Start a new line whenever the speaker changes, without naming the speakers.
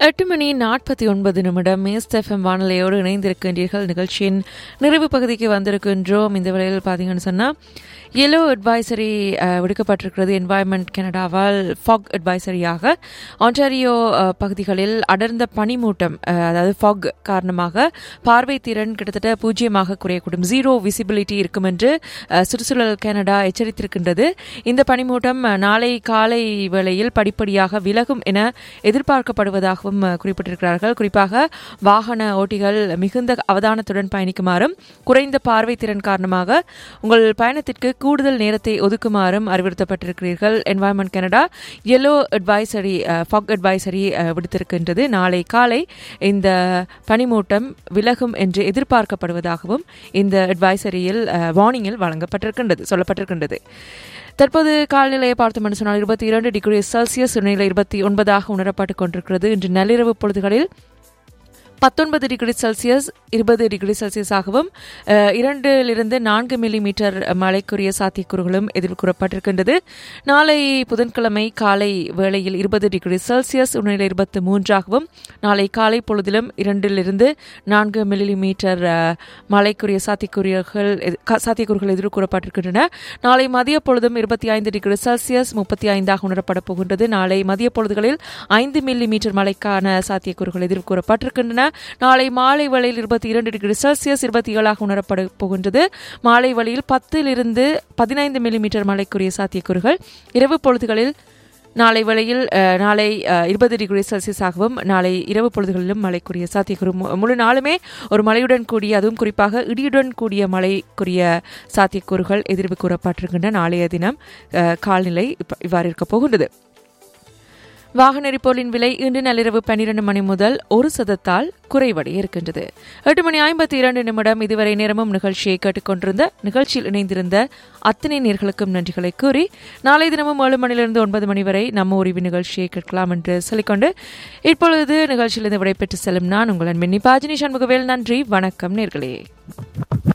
எட்டு மணி நாற்பத்தி ஒன்பது நிமிடம் எஃப்எம் வானிலையோடு இணைந்திருக்கின்றீர்கள் நிகழ்ச்சியின் நிறைவு பகுதிக்கு வந்திருக்கின்றோம் இந்த வேளையில் பார்த்தீங்கன்னு சொன்னால் எல்லோ அட்வைசரி விடுக்கப்பட்டிருக்கிறது என்வாயன்மெண்ட் கனடாவால் ஃபாக் அட்வைசரியாக ஆன்டாரியோ அஹ், பகுதிகளில் அடர்ந்த பனிமூட்டம் அஹ், அதாவது ஃபாக் காரணமாக பார்வை திறன் கிட்டத்தட்ட பூஜ்ஜியமாக குறையக்கூடும் ஜீரோ விசிபிலிட்டி இருக்கும் என்று அஹ், சுற்றுச்சூழல் கனடா எச்சரித்திருக்கின்றது இந்த பனிமூட்டம் அஹ், நாளை காலை வேளையில் படிப்படியாக விலகும் என எதிர்பார்க்கப்படுவதாகவும் அஹ், குறிப்பிட்டிருக்கிறார்கள் குறிப்பாக வாகன ஓட்டிகள் மிகுந்த அவதானத்துடன் பயணிக்குமாறும் குறைந்த பார்வை திறன் காரணமாக உங்கள் பயணத்திற்கு கூடுதல் நேரத்தை ஒதுக்குமாறும் அறிவுறுத்தப்பட்டிருக்கிறீர்கள் environment Canada yellow advisory fog advisory விடுத்திருக்கின்றது நாளை காலை இந்த பனிமூட்டம் விலகும் என்று எதிர்பார்க்கப்படுவதாகவும் இந்த அட்வைசரியில் வார்னிங்கில் வழங்கப்பட்டிருக்கின்றது சொல்லப்பட்டிருக்கின்றது தற்போது காலநிலையை பார்த்தோம் சொன்னால் இருபத்தி இரண்டு டிகிரி செல்சியஸ் நிலை இருபத்தி ஒன்பதாக உணரப்பட்டுக் கொண்டிருக்கிறது இன்று நள்ளிரவு பொழுதுகளில் பத்தொன்பது டிகிரி செல்சியஸ் இருபது டிகிரி செல்சியஸாகவும் அஹ், இரண்டிலிருந்து நான்கு மில்லிமீட்டர் மழைக்குரிய சாத்தியக்கூறுகளும் எதிர்கூறப்பட்டிருக்கின்றது நாளை புதன்கிழமை காலை வேளையில் இருபது டிகிரி செல்சியஸ் உணநிலை இருபத்தி மூன்றாகவும் நாளை காலை பொழுதிலும் இரண்டிலிருந்து நான்கு மில்லிமீட்டர் அஹ், மழைக்குரிய சாத்தியக்கூறுகள் எதி- க- சாத்தியக்கூறுகள் எதிர்கூறப்பட்டிருக்கின்றன நாளை மதிய பொழுதும் இருபத்தி ஐந்து டிகிரி செல்சியஸ் முப்பத்தி ஐந்தாக உணரப்பட போகின்றது நாளை மதிய பொழுதுகளில் ஐந்து மில்லி மீட்டர் மழைக்கான சாத்தியக்கூறுகள் எதிர்கூறப்பட்டிருக்கின்றன நாளை மாலை வேளையில் இருபத்தி இரண்டு டிகிரி செல்சியஸ் இருபத்தி ஏழாக உணரப்பட போகின்றது மாலை வேளையில் பத்திலிருந்து பதினைந்து மில்லி மீட்டர் மழைக்குரிய சாத்தியக்கூறுகள் இரவு பொழுதுகளில் நாளை வேளையில் அஹ், நாளை இருபது டிகிரி செல்சியஸாகவும் நாளை இரவு பொழுதுகளிலும் மழைக்குரிய சாத்தியக்கூறு மு- முழு நாளுமே ஒரு மழையுடன் கூடிய அதுவும் குறிப்பாக இடியுடன் கூடிய மழைக்குரிய சாத்தியக்கூறுகள் எதிர்வு கூறப்பட்டிருக்கின்ற நாளைய தினம் அஹ், கால்நிலை இப்ப- இவ்வாறு இருக்க போகின்றது வாகன எரிபொருளின் விலை இன்று நள்ளிரவு பன்னிரண்டு மணி முதல் ஒரு சதத்தால் குறைவடைய இருக்கின்றது எட்டு மணி ஐம்பத்தி இரண்டு நிமிடம் இதுவரை நேரமும் நிகழ்ச்சியை கேட்டுக்கொண்டிருந்த நிகழ்ச்சியில் இணைந்திருந்த அத்தனை நேர்களுக்கும் நன்றிகளை கூறி நாளை தினமும் ஏழு மணியிலிருந்து ஒன்பது மணி வரை நம்ம உரிவு நிகழ்ச்சியை கேட்கலாம் என்று சொல்லிக்கொண்டு இப்பொழுது நிகழ்ச்சியிலிருந்து விடைபெற்று செல்லும் நான் உங்கள் அன்பின் பாஜினி சண்முகவேல் நன்றி வணக்கம் நேர்களே